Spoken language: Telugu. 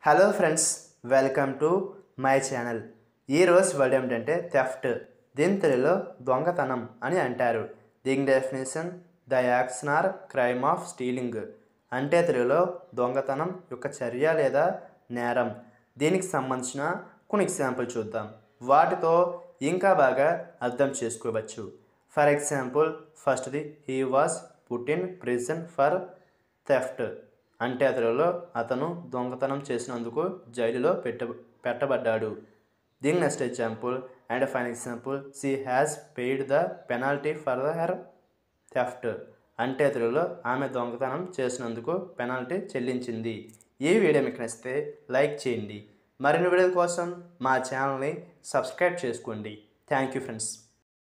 hello friends welcome to my channel ఈరోజు వర్డ్ ఏమిటంటే థెఫ్ట్ దీని తెలుగులో దొంగతనం అని అంటారు దీని definition the action or crime of stealing అంటే తెలుగులో దొంగతనం యొక్క చర్య లేదా నేరం దీనికి సంబంధించిన కొన్ని ఎగ్జాంపుల్ చూద్దాం వాటితో ఇంకా బాగా అర్థం చేసుకోవచ్చు ఫర్ ఎగ్జాంపుల్ ఫస్ట్ది he was put in prison for theft అంటే అతడిలో అతను దొంగతనం చేసినందుకు జైలులో పెట్ట పెట్టబడ్డాడు దీని next example and fine example she has paid the penalty for the her theft అంటే అతడిలో ఆమె దొంగతనం చేసినందుకు పెనాల్టీ చెల్లించింది ఈ వీడియో మీకు నచ్చితే లైక్ చేయండి మరిన్ని వీడియోల కోసం మా ఛానల్ని సబ్స్క్రైబ్ చేసుకోండి థ్యాంక్ యూ ఫ్రెండ్స్